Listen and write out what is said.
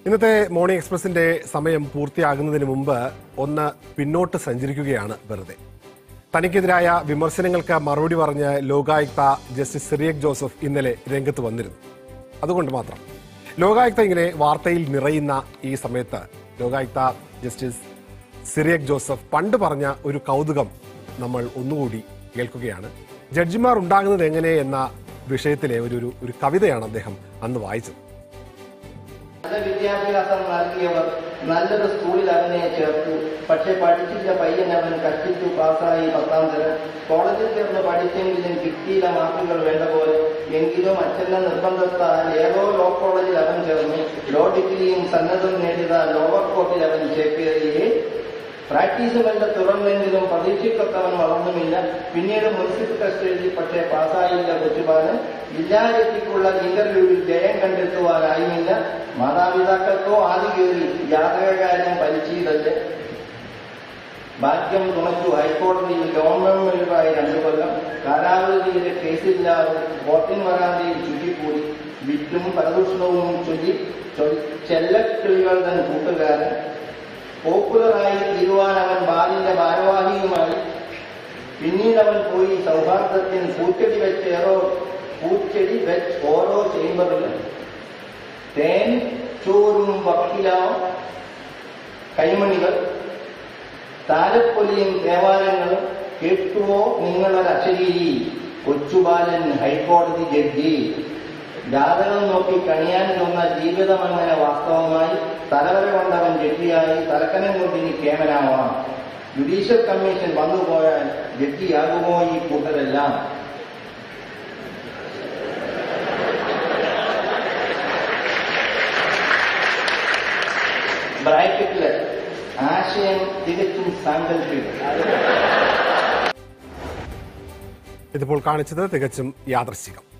ഇന്നത്തെ മോർണിംഗ് എക്സ്പ്രസിന്റെ സമയം പൂർത്തിയാകുന്നതിന് മുമ്പ് ഒന്ന് പിന്നോട്ട് സഞ്ചരിക്കുകയാണ് വെറുതെ തനിക്കെതിരായ വിമർശനങ്ങൾക്ക് മറുപടി പറഞ്ഞ് ലോകായുക്ത ജസ്റ്റിസ് സിറിയക് ജോസഫ് ഇന്നലെ രംഗത്ത് വന്നിരുന്നു അതുകൊണ്ട് മാത്രം ലോകായുക്ത ഇങ്ങനെ വാർത്തയിൽ നിറയുന്ന ഈ സമയത്ത് ലോകായുക്ത ജസ്റ്റിസ് സിറിയക് ജോസഫ് പണ്ട് പറഞ്ഞ ഒരു കൗതുകം നമ്മൾ ഒന്നുകൂടി കേൾക്കുകയാണ് ജഡ്ജിമാർ ഉണ്ടാകുന്നത് എങ്ങനെ എന്ന വിഷയത്തിലെ ഒരു ഒരു- ഒരു കവിതയാണ് അദ്ദേഹം അന്ന് വായിച്ചത് നല്ല വിദ്യാഭ്യാസം നൽകിയവർ നല്ലൊരു സ്കൂളിൽ അവനെ ചേർത്തു പക്ഷെ പഠിച്ചില്ല പയ്യൻ അവൻ കഷ്ടിച്ചു പാസ്സായി പത്താം തരം കോളേജിൽ ചേർന്ന് പഠിച്ചെങ്കിലും കിട്ടിയില്ല മാർക്കുകൾ വേണ്ട പോലെ എങ്കിലും അച്ഛന്റെ നിർബന്ധത്താൽ ഏതോ ലോ കോളേജിൽ അവൻ ചേർന്നു ലോ ഡിഗ്രിയും സന്നദ്ധം നേടിയ ലോവർ കോർട്ടിൽ അവൻ ചേക്കേറിയേ പ്രാക്ടീസ് മെല്ലെ തുറന്നെങ്കിലും പ്രതീക്ഷിക്കത്തവൻ വളർന്നുമില്ല പിന്നീട് മുനിസിപ്പൽ ടെസ്റ്റ് എഴുതി പക്ഷേ പാസ്സായില്ല കൊച്ചുപാലൻ ജില്ലാരത്തിക്കുള്ള ഇന്റർവ്യൂവിൽ ജയം കണ്ടെത്തുവാനായുമില്ല മാതാപിതാക്കൾക്കോ ആദ്യ കയറി ജാതകകാര്യം പരിചീതല്ലേ ഭാഗ്യം തുണച്ചു ഹൈക്കോടതിയിൽ ഗവൺമെന്റായി രണ്ടു കൊല്ലം കാലാവധിയിലെ കേസില്ലാതെ വോട്ടിൻ വരാന്തയിൽ ചുറ്റിക്കൂടി വിറ്റും പരദൂഷണവും ചൊല്ലി ചൊ- ചെല്ലക്കിളികൾ തൻ കൂട്ടുകാരൻ പോപ്പുലറായി തീരുവാൻ അവൻ ബാലിന്റെ ഭാരവാഹിയുമായി പിന്നീട് അവൻ പോയി സൗഹാർദ്ദത്തിന് പൂച്ചെടി വെച്ച് ഏറോ പൂച്ചെടി വെച്ച് ഓരോ ചേംബറിലും തേൻ ചോറും വക്കിലാവും കൈമണികൾ താലപ്പൊലിയും ദേവാലയങ്ങളും കേട്ടുവോ നിങ്ങളൊരു അശരീരി കൊച്ചുബാലൻ ഹൈക്കോടതി ജഡ്ജി ജാതകം നോക്കി കണിയാൻ നിന്ന ജീവിതം അങ്ങനെ വാസ്തവമായി തലവര കൊണ്ടവൻ ജഡ്ജിയായി തലക്കനം കൊണ്ട് ഇനി കേമനാവാം ജുഡീഷ്യൽ കമ്മീഷൻ വന്നുപോയാൽ ജഡ്ജിയാകുമോ ഈ കൂട്ടരെല്ലാം ബ്രാക്കറ്റില് ആശയം തികച്ചും സാങ്കല്പികം ഇതിപ്പോൾ കാണിച്ചത് തികച്ചും യാദൃശ്ചികം